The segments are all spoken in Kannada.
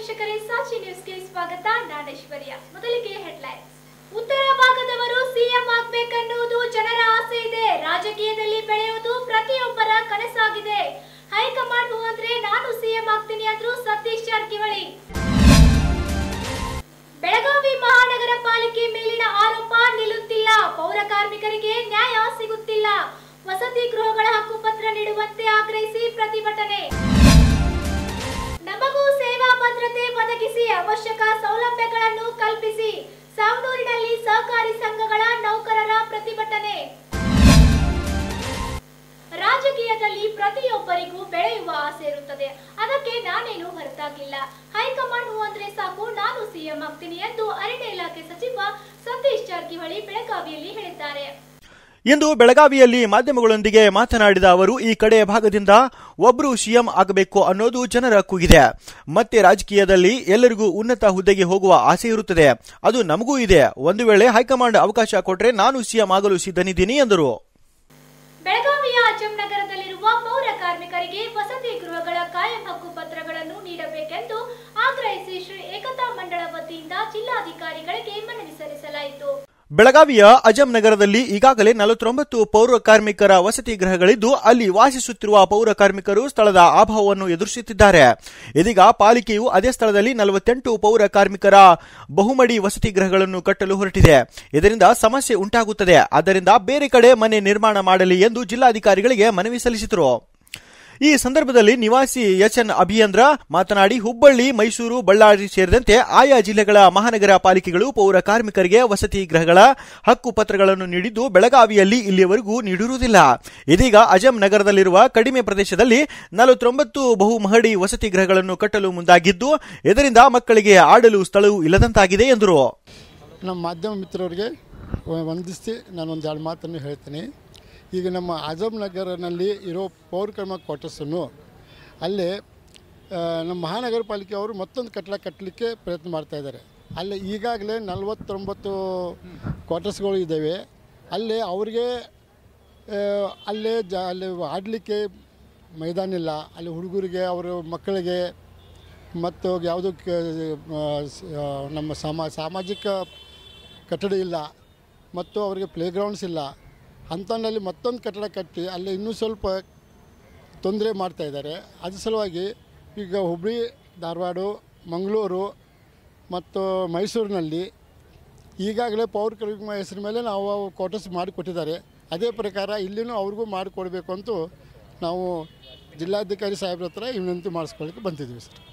ವೀಕ್ಷಕರೇ ಸಾಕ್ಷಿ ನ್ಯೂಸ್ಗೆ ಸ್ವಾಗತ ನಾನೇಶ್ವರ್ಯ ಮೊದಲಿಗೆ ಹೆಡ್ಲೈನ್ಸ್ ಉತ್ತರ ಭಾಗದವರು ಸಿಎಂ ಆಗ್ಬೇಕನ್ನುವುದು ಜನರ ಆಸೆ ಇದೆ ರಾಜಕೀಯದಲ್ಲಿ ಬೆಳೆಯುವುದು ಪ್ರತಿಯೊಬ್ಬರ ಕನಸಾಗಿದೆ ಹೈಕಮಾಂಡ್ ಹೂ ಅಂದ್ರೆ ನಾನು ಸಿಎಂ ಆಗ್ತೀನಿ ಅಂದ್ರು ಸತೀಶ್ ಜಾರಕಿಹೊಳಿ ಬೆಳಗಾವಿ ಮಹಾನಗರ ಪಾಲಿಕೆ ಮೇಲಿನ ಆರೋಪ ನಿಲ್ಲುತ್ತಿಲ್ಲ ಪೌರ ಕಾರ್ಮಿಕರಿಗೆ ನ್ಯಾಯ ಸಿಗುತ್ತಿಲ್ಲ ವಸತಿ ಗೃಹಗಳ ಹಕ್ಕುಪತ್ರ ನೀಡುವಂತೆ ಆಗ್ರಹಿಸಿ ಪ್ರತಿಭಟನೆ ನಮಗೂ ಸೇವಾ ಭದ್ರತೆ ಒದಗಿಸಿ ಅವಶ್ಯಕ ಸೌಲಭ್ಯಗಳನ್ನು ಕಲ್ಪಿಸಿ ಸಾವನೂರಿನಲ್ಲಿ ಸಹಕಾರಿ ಸಂಘಗಳ ನೌಕರರ ಪ್ರತಿಭಟನೆ ರಾಜಕೀಯದಲ್ಲಿ ಪ್ರತಿಯೊಬ್ಬರಿಗೂ ಬೆಳೆಯುವ ಆಸೆ ಇರುತ್ತದೆ ಅದಕ್ಕೆ ನಾನೇನು ಹೊರತಾಗಿಲ್ಲ ಹೈಕಮಾಂಡ್ ಹೂ ಅಂದ್ರೆ ಸಾಕು ನಾನು ಸಿಎಂ ಆಗ್ತೀನಿ ಎಂದು ಅರಣ್ಯ ಇಲಾಖೆ ಸಚಿವ ಸತೀಶ್ ಜಾರಕಿಹೊಳಿ ಬೆಳಗಾವಿಯಲ್ಲಿ ಹೇಳಿದ್ದಾರೆ ಇಂದು ಬೆಳಗಾವಿಯಲ್ಲಿ ಮಾಧ್ಯಮಗಳೊಂದಿಗೆ ಮಾತನಾಡಿದ ಅವರು ಈ ಕಡೆ ಭಾಗದಿಂದ ಒಬ್ಬರು ಸಿಎಂ ಆಗಬೇಕು ಅನ್ನೋದು ಜನರ ಕೂಗಿದೆ ಮತ್ತೆ ರಾಜಕೀಯದಲ್ಲಿ ಎಲ್ಲರಿಗೂ ಉನ್ನತ ಹುದ್ದೆಗೆ ಹೋಗುವ ಆಸೆ ಇರುತ್ತದೆ ಅದು ನಮಗೂ ಇದೆ ಒಂದು ವೇಳೆ ಹೈಕಮಾಂಡ್ ಅವಕಾಶ ಕೊಟ್ರೆ ನಾನು ಸಿಎಂ ಆಗಲು ಸಿದ್ಧನಿದ್ದೀನಿ ಎಂದರು ಬೆಳಗಾವಿಯ ಅಜಂ ನಗರದಲ್ಲಿರುವ ಪೌರ ಕಾರ್ಮಿಕರಿಗೆ ವಸತಿ ಗೃಹಗಳ ಕಾಯಂ ಹಕ್ಕು ಪತ್ರಗಳನ್ನು ನೀಡಬೇಕೆಂದು ಆಗ್ರಹಿಸಿ ಶ್ರೀ ಏಕತಾ ಮಂಡಳ ವತಿಯಿಂದ ಜಿಲ್ಲಾಧಿಕಾರಿಗಳಿಗೆ ಮನವಿ ಸಲ್ಲಿಸಲಾಯಿತು ಬೆಳಗಾವಿಯ ಅಜಂ ನಗರದಲ್ಲಿ ಈಗಾಗಲೇ ನಲವತ್ತೊಂಬತ್ತು ಪೌರ ಕಾರ್ಮಿಕರ ವಸತಿ ಗೃಹಗಳಿದ್ದು ಅಲ್ಲಿ ವಾಸಿಸುತ್ತಿರುವ ಪೌರ ಕಾರ್ಮಿಕರು ಸ್ಥಳದ ಅಭಾವವನ್ನು ಎದುರಿಸುತ್ತಿದ್ದಾರೆ ಇದೀಗ ಪಾಲಿಕೆಯು ಅದೇ ಸ್ಥಳದಲ್ಲಿ ನಲವತ್ತೆಂಟು ಪೌರ ಕಾರ್ಮಿಕರ ಬಹುಮಡಿ ವಸತಿ ಗೃಹಗಳನ್ನು ಕಟ್ಟಲು ಹೊರಟಿದೆ ಇದರಿಂದ ಸಮಸ್ಯೆ ಉಂಟಾಗುತ್ತದೆ ಆದ್ದರಿಂದ ಬೇರೆ ಕಡೆ ಮನೆ ನಿರ್ಮಾಣ ಮಾಡಲಿ ಎಂದು ಜಿಲ್ಲಾಧಿಕಾರಿಗಳಿಗೆ ಮನವಿ ಸಲ್ಲಿಸಿದರು ಈ ಸಂದರ್ಭದಲ್ಲಿ ನಿವಾಸಿ ಎಚ್ ಎನ್ ಅಭಿಯಂದ್ರ ಮಾತನಾಡಿ ಹುಬ್ಬಳ್ಳಿ ಮೈಸೂರು ಬಳ್ಳಾರಿ ಸೇರಿದಂತೆ ಆಯಾ ಜಿಲ್ಲೆಗಳ ಮಹಾನಗರ ಪಾಲಿಕೆಗಳು ಪೌರ ಕಾರ್ಮಿಕರಿಗೆ ವಸತಿ ಗೃಹಗಳ ಹಕ್ಕು ಪತ್ರಗಳನ್ನು ನೀಡಿದ್ದು ಬೆಳಗಾವಿಯಲ್ಲಿ ಇಲ್ಲಿಯವರೆಗೂ ನೀಡಿರುವುದಿಲ್ಲ ಇದೀಗ ಅಜಂ ನಗರದಲ್ಲಿರುವ ಕಡಿಮೆ ಪ್ರದೇಶದಲ್ಲಿ ನಲವತ್ತೊಂಬತ್ತು ಬಹುಮಹಡಿ ವಸತಿ ಗೃಹಗಳನ್ನು ಕಟ್ಟಲು ಮುಂದಾಗಿದ್ದು ಇದರಿಂದ ಮಕ್ಕಳಿಗೆ ಆಡಲು ಸ್ಥಳವೂ ಇಲ್ಲದಂತಾಗಿದೆ ಎಂದರು ನಮ್ಮ ಮಾಧ್ಯಮ ಮಿತ್ರರಿಗೆ ವ- ವಂದಿಸಿ ನಾನೊಂದು ಎರಡು ಮಾತನ್ನು ಹೇಳ್ತೀನಿ ಈಗ ನಮ್ಮ ಆಜಮ್ ನಗರನಲ್ಲಿ ಇರೋ ಪೌರಕರ್ಮ ಕ್ವಾರ್ಟರ್ಸನ್ನು ಅಲ್ಲಿ ಆ, ನಮ್ಮ ಮಹಾನಗರ ಪಾಲಿಕೆ ಅವರು ಮತ್ತೊಂದು ಕಟ್ಟಡ ಕಟ್ಟಲಿಕ್ಕೆ ಪ್ರಯತ್ನ ಮಾಡ್ತಾ ಇದ್ದಾರೆ ಅಲ್ಲಿ ಈಗಾಗಲೇ ನಲವತ್ತೊಂಬತ್ತು ಕ್ವಾರ್ಟರ್ಸ್ಗಳು ಇದ್ದಾವೆ ಅಲ್ಲಿ ಅವರಿಗೆ ಆ, ಅಲ್ಲೇ ಜ ಅಲ್ಲಿ ಆಡಲಿಕ್ಕೆ ಮೈದಾನ ಇಲ್ಲ ಅಲ್ಲಿ ಹುಡುಗರಿಗೆ ಅವರ ಮಕ್ಕಳಿಗೆ ಮತ್ತು ಯಾವುದೋ ಕ- ಆ, ಸ- ಆ, ನಮ್ಮ ಸಮ ಸಾಮಾಜಿಕ ಕಟ್ಟಡ ಇಲ್ಲ ಮತ್ತು ಅವರಿಗೆ ಪ್ಲೇಗ್ರೌಂಡ್ಸ್ ಇಲ್ಲ ಅಂಥಲ್ಲಿ ಮತ್ತೊಂದು ಕಟ್ಟಡ ಕಟ್ಟಿ ಅಲ್ಲಿ ಇನ್ನೂ ಸ್ವಲ್ಪ ತೊಂದರೆ ಮಾಡ್ತಾ ಇದ್ದಾರೆ ಅದ್ರ ಸಲುವಾಗಿ ಈಗ ಹುಬ್ಬಳ್ಳಿ ಧಾರವಾಡ ಮಂಗಳೂರು ಮತ್ತು ಮೈಸೂರಿನಲ್ಲಿ ಈಗಾಗಲೇ ಪೌರ ಕಾರ್ಮಿಕ ಹೆಸರು ಮೇಲೆ ನಾವು ಕ್ವಾರ್ಟರ್ಸ್ ಮಾಡಿಕೊಟ್ಟಿದ್ದಾರೆ ಅದೇ ಪ್ರಕಾರ ಇಲ್ಲಿನೂ ಅವ್ರಿಗೂ ಮಾಡಿಕೊಡ್ಬೇಕು ಅಂತ ನಾವು ಜಿಲ್ಲಾಧಿಕಾರಿ ಸಾಹೇಬ್ರ ಹತ್ರ ವಿನಂತಿ ಮಾಡಿಸ್ಕೊಳ್ಳಿಕ್ಕೆ ಬಂದಿದ್ದೀವಿ ಸರ್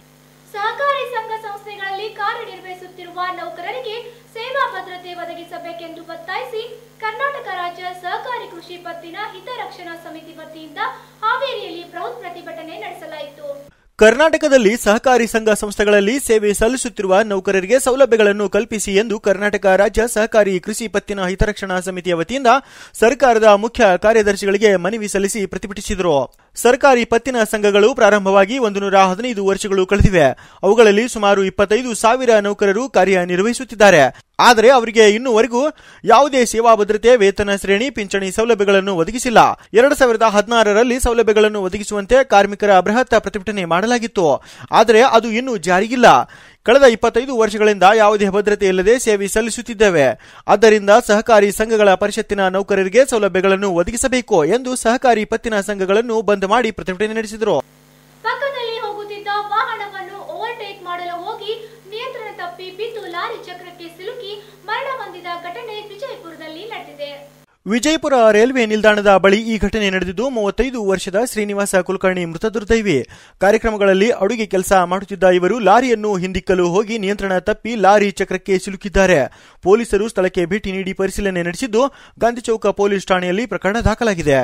ಸಹಕಾರಿ ಸಂಘ ಸಂಸ್ಥೆಗಳಲ್ಲಿ ಕಾರ್ಯನಿರ್ವಹಿಸುತ್ತಿರುವ ನೌಕರರಿಗೆ ಸೇವಾ ಭದ್ರತೆ ಒದಗಿಸಬೇಕೆಂದು ಒತ್ತಾಯಿಸಿ ಕರ್ನಾಟಕ ರಾಜ್ಯ ಸಹಕಾರಿ ಕೃಷಿ ಪತ್ತಿನ ಹಿತರಕ್ಷಣಾ ಸಮಿತಿ ವತಿಯಿಂದ ಹಾವೇರಿಯಲ್ಲಿ ಬೃಹತ್ ಪ್ರತಿಭಟನೆ ನಡೆಸಲಾಯಿತು ಕರ್ನಾಟಕದಲ್ಲಿ ಸಹಕಾರಿ ಸಂಘ ಸಂಸ್ಥೆಗಳಲ್ಲಿ ಸೇವೆ ಸಲ್ಲಿಸುತ್ತಿರುವ ನೌಕರರಿಗೆ ಸೌಲಭ್ಯಗಳನ್ನು ಕಲ್ಪಿಸಿ ಎಂದು ಕರ್ನಾಟಕ ರಾಜ್ಯ ಸಹಕಾರಿ ಕೃಷಿ ಪತ್ತಿನ ಹಿತರಕ್ಷಣಾ ಸಮಿತಿಯ ವತಿಯಿಂದ ಸರ್ಕಾರದ ಮುಖ್ಯ ಕಾರ್ಯದರ್ಶಿಗಳಿಗೆ ಮನವಿ ಸಲ್ಲಿಸಿ ಪ್ರತಿಭಟಿಸಿದರು ಸರ್ಕಾರಿ ಪತ್ತಿನ ಸಂಘಗಳು ಪ್ರಾರಂಭವಾಗಿ ಒಂದು ನೂರ ಹದಿನೈದು ವರ್ಷಗಳು ಕಳೆದಿವೆ ಅವುಗಳಲ್ಲಿ ಸುಮಾರು ಇಪ್ಪತ್ತೈದು ಸಾವಿರ ನೌಕರರು ಕಾರ್ಯನಿರ್ವಹಿಸುತ್ತಿದ್ದಾರೆ ಆದರೆ ಅವರಿಗೆ ಇನ್ನೂವರೆಗೂ ಯಾವುದೇ ಸೇವಾ ಭದ್ರತೆ ವೇತನ ಶ್ರೇಣಿ ಪಿಂಚಣಿ ಸೌಲಭ್ಯಗಳನ್ನು ಒದಗಿಸಿಲ್ಲ ಎರಡು ಸಾವಿರದ ಹದಿನಾರರಲ್ಲಿ ಸೌಲಭ್ಯಗಳನ್ನು ಒದಗಿಸುವಂತೆ ಕಾರ್ಮಿಕರ ಬೃಹತ್ ಪ್ರತಿಭಟನೆ ಮಾಡಲಾಗಿತ್ತು ಆದರೆ ಅದು ಇನ್ನೂ ಜಾರಿಗಿಲ್ಲ ಕಳೆದ ಇಪ್ಪತ್ತೈದು ವರ್ಷಗಳಿಂದ ಯಾವುದೇ ಭದ್ರತೆ ಇಲ್ಲದೆ ಸೇವೆ ಸಲ್ಲಿಸುತ್ತಿದ್ದೇವೆ ಆದ್ದರಿಂದ ಸಹಕಾರಿ ಸಂಘಗಳ ಪರಿಷತ್ತಿನ ನೌಕರರಿಗೆ ಸೌಲಭ್ಯಗಳನ್ನು ಒದಗಿಸಬೇಕು ಎಂದು ಸಹಕಾರಿ ಪತ್ತಿನ ಸಂಘಗಳನ್ನು ಬಂದ್ ಮಾಡಿ ಪ್ರತಿಭಟನೆ ನಡೆಸಿದರು ಪಕ್ಕದಲ್ಲಿ ಹೋಗುತ್ತಿದ್ದ ವಾಹನವನ್ನು ಓವರ್ಟೇಕ್ ಮಾಡಲು ಹೋಗಿ ನಿಯಂತ್ರಣ ತಪ್ಪಿ ಬಿದ್ದು ಲಾರಿ ಚಕ್ರಕ್ಕೆ ಸಿಲುಕಿ ಮರಣ ಹೊಂದಿದ ಘಟನೆ ವಿಜಯಪುರದಲ್ಲಿ ನಡೆದಿದೆ ವಿಜಯಪುರ ರೈಲ್ವೆ ನಿಲ್ದಾಣದ ಬಳಿ ಈ ಘಟನೆ ನಡೆದಿದ್ದು ಮೂವತ್ತೈದು ವರ್ಷದ ಶ್ರೀನಿವಾಸ ಕುಲಕರ್ಣಿ ಮೃತ ದುರ್ದೈವಿ ಕಾರ್ಯಕ್ರಮಗಳಲ್ಲಿ ಅಡುಗೆ ಕೆಲಸ ಮಾಡುತ್ತಿದ್ದ ಇವರು ಲಾರಿಯನ್ನು ಹಿಂದಿಕ್ಕಲು ಹೋಗಿ ನಿಯಂತ್ರಣ ತಪ್ಪಿ ಲಾರಿ ಚಕ್ರಕ್ಕೆ ಸಿಲುಕಿದ್ದಾರೆ ಪೊಲೀಸರು ಸ್ಥಳಕ್ಕೆ ಭೇಟಿ ನೀಡಿ ಪರಿಶೀಲನೆ ನಡೆಸಿದ್ದು ಗಾಂಧಿ ಚೌಕ ಪೊಲೀಸ್ ಠಾಣೆಯಲ್ಲಿ ಪ್ರಕರಣ ದಾಖಲಾಗಿದೆ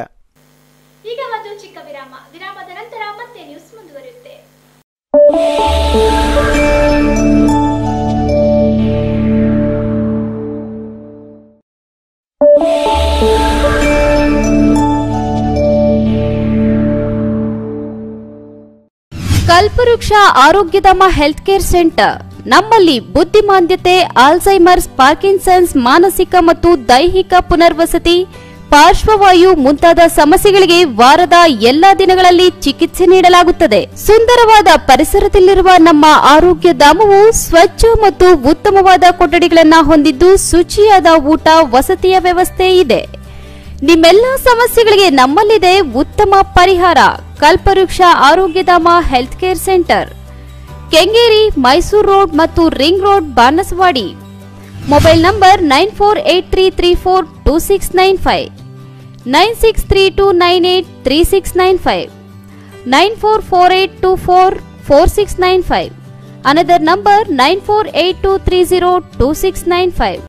ಈಗ ಒಂದು ಚಿಕ್ಕ ವಿರಾಮ ವಿರಾಮದ ನಂತರ ಮತ್ತೆ ನ್ಯೂಸ್ ಮುಂದುವರಿಯುತ್ತೆ ಕಲ್ಪವೃಕ್ಷ ಆರೋಗ್ಯಧಾಮ ಹೆಲ್ತ್ ಕೇರ್ ಸೆಂಟರ್ ನಮ್ಮಲ್ಲಿ ಬುದ್ಧಿಮಾಂದ್ಯತೆ ಆಲ್ಝೈಮರ್ಸ್ ಪಾರ್ಕಿನ್ಸನ್ಸ್ ಮಾನಸಿಕ ಮತ್ತು ದೈಹಿಕ ಪುನರ್ವಸತಿ ಪಾರ್ಶ್ವವಾಯು ಮುಂತಾದ ಸಮಸ್ಯೆಗಳಿಗೆ ವಾರದ ಎಲ್ಲಾ ದಿನಗಳಲ್ಲಿ ಚಿಕಿತ್ಸೆ ನೀಡಲಾಗುತ್ತದೆ ಸುಂದರವಾದ ಪರಿಸರದಲ್ಲಿರುವ ನಮ್ಮ ಆರೋಗ್ಯ ಧಾಮವು ಸ್ವಚ್ಛ ಮತ್ತು ಉತ್ತಮವಾದ ಕೊಠಡಿಗಳನ್ನ ಹೊಂದಿದ್ದು ಶುಚಿಯಾದ ಊಟ ವಸತಿಯ ವ್ಯವಸ್ಥೆ ಇದೆ ನಿಮ್ಮೆಲ್ಲ ಸಮಸ್ಯೆಗಳಿಗೆ ನಮ್ಮಲ್ಲಿದೆ ಉತ್ತಮ ಪರಿಹಾರ Kalpavriksha Arogyadhama health care centre Kengeri Mysuru road ಮತ್ತು ring road Banaswadi mobile number nine four eight three three four two six nine five nine six three two nine eight three six nine five nine four four eight two four four six nine five another number nine four eight two three zero two six nine five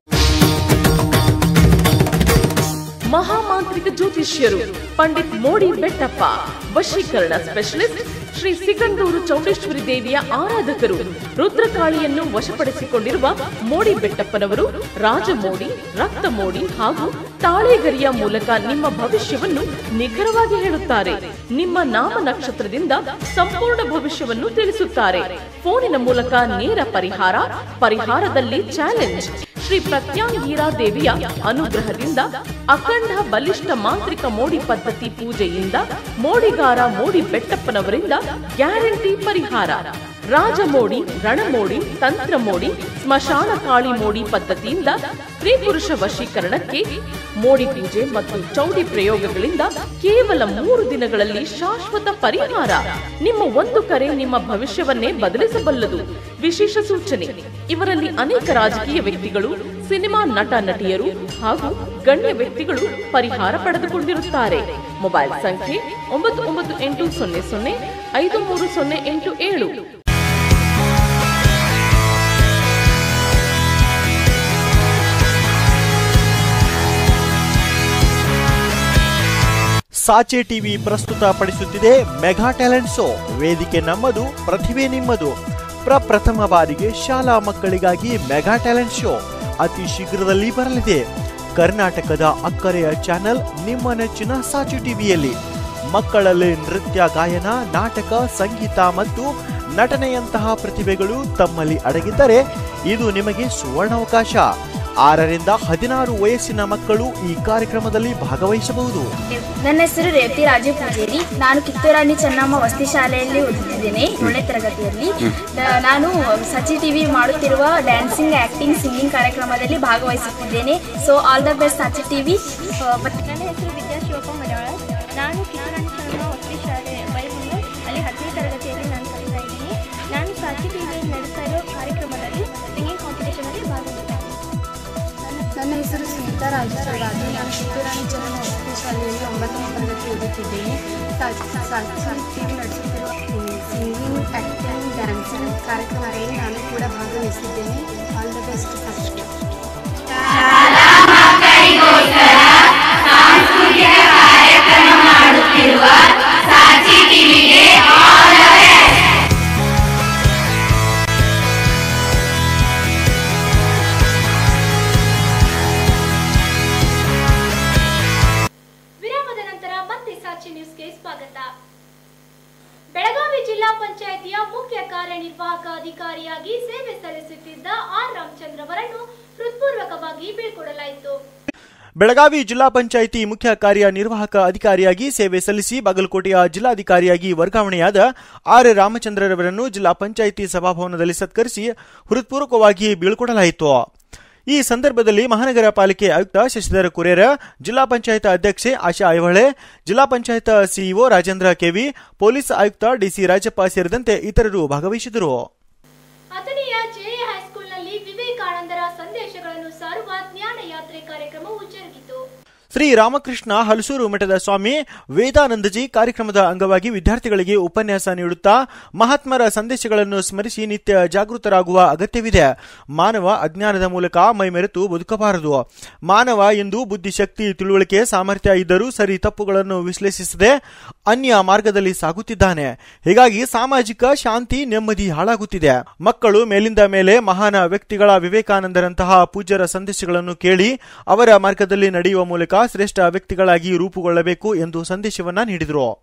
ಮಹಾಮಾಂತ್ರಿಕ ಜ್ಯೋತಿಷ್ಯರು ಪಂಡಿತ್ ಮೋಡಿ ಬೆಟ್ಟಪ್ಪ ವಶೀಕರಣ ಸ್ಪೆಷಲಿಸ್ಟ್ ಶ್ರೀ ಸಿಗಂದೂರು ಚೌಡೇಶ್ವರಿ ದೇವಿಯ ಆರಾಧಕರು ರುದ್ರಕಾಳಿಯನ್ನು ವಶಪಡಿಸಿಕೊಂಡಿರುವ ಮೋಡಿ ಬೆಟ್ಟಪ್ಪನವರು ರಾಜಮೋಡಿ ರಕ್ತ ಮೋಡಿ ಹಾಗೂ ತಾಳೆಗರಿಯ ಮೂಲಕ ನಿಮ್ಮ ಭವಿಷ್ಯವನ್ನು ನಿಖರವಾಗಿ ಹೇಳುತ್ತಾರೆ ನಿಮ್ಮ ನಾಮ ನಕ್ಷತ್ರದಿಂದ ಸಂಪೂರ್ಣ ಭವಿಷ್ಯವನ್ನು ತಿಳಿಸುತ್ತಾರೆ ಫೋನಿನ ಮೂಲಕ ನೇರ ಪರಿಹಾರ ಪರಿಹಾರದಲ್ಲಿ ಚಾಲೆಂಜ್ ಶ್ರೀ ಪ್ರತ್ಯಾಂಗೀರಾ ದೇವಿಯ ಅನುಗ್ರಹದಿಂದ ಅಖಂಡ ಬಲಿಷ್ಠ ಮಾಂತ್ರಿಕ ಮೋಡಿ ಪದ್ಧತಿ ಪೂಜೆಯಿಂದ ಮೋಡಿಗಾರ ಮೋಡಿ ಬೆಟ್ಟಪ್ಪನವರಿಂದ ಗ್ಯಾರಂಟಿ ಪರಿಹಾರ ರಾಜಮೋಡಿ ರಣಮೋಡಿ ತಂತ್ರ ಮೋಡಿ ಸ್ಮಶಾನ ಕಾಳಿ ಮೋಡಿ ಪದ್ಧತಿಯಿಂದ ಸ್ತ್ರೀ ಪುರುಷ ವಶೀಕರಣಕ್ಕೆ ಮೋಡಿ ಪೂಜೆ ಮತ್ತು ಚೌಡಿ ಪ್ರಯೋಗಗಳಿಂದ ಕೇವಲ ಮೂರು ದಿನಗಳಲ್ಲಿ ಶಾಶ್ವತ ಪರಿಹಾರ ನಿಮ್ಮ ಒಂದು ಕರೆ ನಿಮ್ಮ ಭವಿಷ್ಯವನ್ನೇ ಬದಲಿಸಬಲ್ಲದು ವಿಶೇಷ ಸೂಚನೆ ಇವರಲ್ಲಿ ಅನೇಕ ರಾಜಕೀಯ ವ್ಯಕ್ತಿಗಳು ಸಿನಿಮಾ ನಟ ನಟಿಯರು ಹಾಗೂ ಗಣ್ಯ ವ್ಯಕ್ತಿಗಳು ಪರಿಹಾರ ಪಡೆದುಕೊಂಡಿರುತ್ತಾರೆ ಮೊಬೈಲ್ ಸಂಖ್ಯೆ ಒಂಬತ್ತು ಒಂಬತ್ತು ಎಂಟು ಸೊನ್ನೆ ಸೊನ್ನೆ ಐದು ಮೂರು ಸೊನ್ನೆ ಎಂಟು ಏಳು ಸಾಚೆ ಟಿವಿ ಪ್ರಸ್ತುತ ಪಡಿಸುತ್ತಿದೆ ಮೆಗಾ ಟ್ಯಾಲೆಂಟ್ ಶೋ ವೇದಿಕೆ ನಮ್ಮದು ಪ್ರತಿಭೆ ನಿಮ್ಮದು ಪ್ರಪ್ರಥಮ ಬಾರಿಗೆ ಶಾಲಾ ಮಕ್ಕಳಿಗಾಗಿ ಮೆಗಾ ಟ್ಯಾಲೆಂಟ್ ಶೋ ಅತಿ ಶೀಘ್ರದಲ್ಲಿ ಬರಲಿದೆ ಕರ್ನಾಟಕದ ಅಕ್ಕರೆಯ ಚಾನೆಲ್ ನಿಮ್ಮ ನೆಚ್ಚಿನ ಸಾಚೆ ಟಿವಿಯಲ್ಲಿ ಮಕ್ಕಳಲ್ಲಿ ನೃತ್ಯ ಗಾಯನ ನಾಟಕ ಸಂಗೀತ ಮತ್ತು ನಟನೆಯಂತಹ ಪ್ರತಿಭೆಗಳು ತಮ್ಮಲ್ಲಿ ಅಡಗಿದ್ದರೆ ಇದು ನಿಮಗೆ ಸುವರ್ಣಾವಕಾಶ ಆರರಿಂದ ಹದಿನಾರು ವಯಸ್ಸಿನ ಮಕ್ಕಳು ಈ ಕಾರ್ಯಕ್ರಮದಲ್ಲಿ ಭಾಗವಹಿಸಬಹುದು ನನ್ನ ಹೆಸರು ರೇವತಿ ರಾಜು ಪೂಜೇರಿ ನಾನು ಕಿತ್ತೂರಾಣಿ ಚೆನ್ನಮ್ಮ ವಸತಿ ಶಾಲೆಯಲ್ಲಿ ಓದುತ್ತಿದ್ದೇನೆ ಏಳನೇ ತರಗತಿಯಲ್ಲಿ ನ- ನಾನು ಸಚಿ ಟಿವಿ ಮಾಡುತ್ತಿರುವ ಡ್ಯಾನ್ಸಿಂಗ್ ಆಕ್ಟಿಂಗ್ ಸಿಂಗಿಂಗ್ ಕಾರ್ಯಕ್ರಮದಲ್ಲಿ ಭಾಗವಹಿಸುತ್ತಿದ್ದೇನೆ so all the best Sachi TV ನನ್ನ ಹೆಸರು ವಿದ್ಯಾ ಶಿವಪ್ಪ ಮಲಯಾಳ ನಾನು ಕಿತ್ತೂರಾಣಿ ಚೆನ್ನಮ್ಮ ವಸತಿ ಶಾಲೆ ಬೈಮಂಗಲ್ ಅಲ್ಲಿ ಹತ್ತನೇ ತರಗತಿಯಲ್ಲಿ ನಾನು ಕಲಿತಾ ಇದ್ದೀನಿ ನಾನು ಸಾಚಿ ಟಿವಿಯಲ್ಲಿ ನಡೆಸ್ತಾ ಇರೋ ಕಾರ್ಯಕ್ರಮದಲ್ಲಿ ಸಿಂಗಿಂಗ್ ಕಾಂಪಿಟೇಷನಲ್ಲಿ ಭಾಗವಹಿಸ್ತಾ ನನ್ನ ಹೆಸರು ಸುನೀತಾ ರಾಜೇಶ್ವರಾಜು ನಾನು ಕಿತ್ತೂರಾಣಿ ಚೆನ್ನಮ್ಮ ವಸತಿ ಶಾಲೆಯಲ್ಲಿ ಒಂಬತ್ತನೇ ತರಗತಿ ಓದುತ್ತಿದ್ದೇನೆ ಟಿವಿ ನಡೆಸುತ್ತಿರುವ ಸಿಂಗಿಂಗ್ ಆ್ಯಕ್ಟಿಂಗ್ ಡ್ಯಾನ್ಸಿಂಗ್ ಕಾರ್ಯಕ್ರಮದಲ್ಲಿ ನಾನು ಕೂಡ ಭಾಗವಹಿಸಿದ್ದೇನೆ ಆಲ್ ದ ಬೆಸ್ಟ್ ಫಸ್ಟ್ ವಿರಾಮದ ನಂತರ ಮತ್ತೆ ಸಾಕ್ಷಿ ನ್ಯೂಸ್ಗೆ ಸ್ವಾಗತ ಬೆಳಗಾವಿ ಜಿಲ್ಲಾ ಪಂಚಾಯಿತಿಯ ಮುಖ್ಯ ಕಾರ್ಯನಿರ್ವಾಹಕ ಅಧಿಕಾರಿಯಾಗಿ ಸೇವೆ ಸಲ್ಲಿಸುತ್ತಿದ್ದ ಆರ್ ರಾಮಚಂದ್ರ ಅವರನ್ನು ಹೃತ್ಪೂರ್ವಕವಾಗಿ ಬೀಳ್ಕೊಡಲಾಯಿತು ಬೆಳಗಾವಿ ಜಿಲ್ಲಾ ಪಂಚಾಯಿತಿ ಮುಖ್ಯ ಕಾರ್ಯನಿರ್ವಾಹಕ ಅಧಿಕಾರಿಯಾಗಿ ಸೇವೆ ಸಲ್ಲಿಸಿ ಬಾಗಲಕೋಟೆಯ ಜಿಲ್ಲಾಧಿಕಾರಿಯಾಗಿ ವರ್ಗಾವಣೆಯಾದ ಆರ್ ರಾಮಚಂದ್ರರವರನ್ನು ಜಿಲ್ಲಾ ಪಂಚಾಯಿತಿ ಸಭಾಭವನದಲ್ಲಿ ಸತ್ಕರಿಸಿ ಹೃತ್ಪೂರ್ವಕವಾಗಿ ಬೀಳ್ಕೊಡಲಾಯಿತು ಈ ಸಂದರ್ಭದಲ್ಲಿ ಮಹಾನಗರ ಪಾಲಿಕೆ ಆಯುಕ್ತ ಶಶಿಧರ ಕುರೇರ ಜಿಲ್ಲಾ ಪಂಚಾಯತ್ ಅಧ್ಯಕ್ಷೆ ಆಶಾ ಐಹೊಳೆ ಜಿಲ್ಲಾ panchayat CEO Rajendra KV police ಆಯುಕ್ತ ಡಿಸಿ ರಾಜಪ್ಪ ಸೇರಿದಂತೆ ಇತರರು ಭಾಗವಹಿಸಿದರು ಅಥಣಿಯ ಜೆಎ ಹೈಸ್ಕೂಲ್ನಲ್ಲಿ ವಿವೇಕಾನಂದರ ಸಂದೇಶಗಳನ್ನು ಸಾರುವ ಜ್ಞಾನ ಯಾತ್ರೆ ಕಾರ್ಯಕ್ರಮವು ಜರುಗಿತು ಶ್ರೀ ರಾಮಕೃಷ್ಣ ಹಲಸೂರು ಮಠದ ಸ್ವಾಮಿ ವೇದಾನಂದಜಿ ಕಾರ್ಯಕ್ರಮದ ಅಂಗವಾಗಿ ವಿದ್ಯಾರ್ಥಿಗಳಿಗೆ ಉಪನ್ಯಾಸ ನೀಡುತ್ತಾ ಮಹಾತ್ಮರ ಸಂದೇಶಗಳನ್ನು ಸ್ಮರಿಸಿ ನಿತ್ಯ ಜಾಗೃತರಾಗುವ ಅಗತ್ಯವಿದೆ ಮಾನವ ಅಜ್ಞಾನದ ಮೂಲಕ ಮೈಮೆರೆತು ಬದುಕಬಾರದು ಮಾನವ ಎಂದು ಬುದ್ಧಿಶಕ್ತಿ ತಿಳುವಳಿಕೆ ಸಾಮರ್ಥ್ಯ ಇದ್ದರೂ ಸರಿ ತಪ್ಪುಗಳನ್ನು ವಿಶ್ಲೇಷಿಸದೆ ಅನ್ಯ ಮಾರ್ಗದಲ್ಲಿ ಸಾಗುತ್ತಿದ್ದಾನೆ ಹೀಗಾಗಿ ಸಾಮಾಜಿಕ ಶಾಂತಿ ನೆಮ್ಮದಿ ಹಾಳಾಗುತ್ತಿದೆ ಮಕ್ಕಳು ಮೇಲಿಂದ ಮೇಲೆ ಮಹಾನ ವ್ಯಕ್ತಿಗಳ ವಿವೇಕಾನಂದರಂತಹ ಪೂಜ್ಯರ ಸಂದೇಶಗಳನ್ನು ಕೇಳಿ ಅವರ ಮಾರ್ಗದಲ್ಲಿ ನಡೆಯುವ ಮೂಲಕ ಶ್ರೇಷ್ಠ ವ್ಯಕ್ತಿಗಳಾಗಿ ರೂಪುಗೊಳ್ಳಬೇಕು ಎಂದು ಸಂದೇಶವನ್ನ ನೀಡಿದರು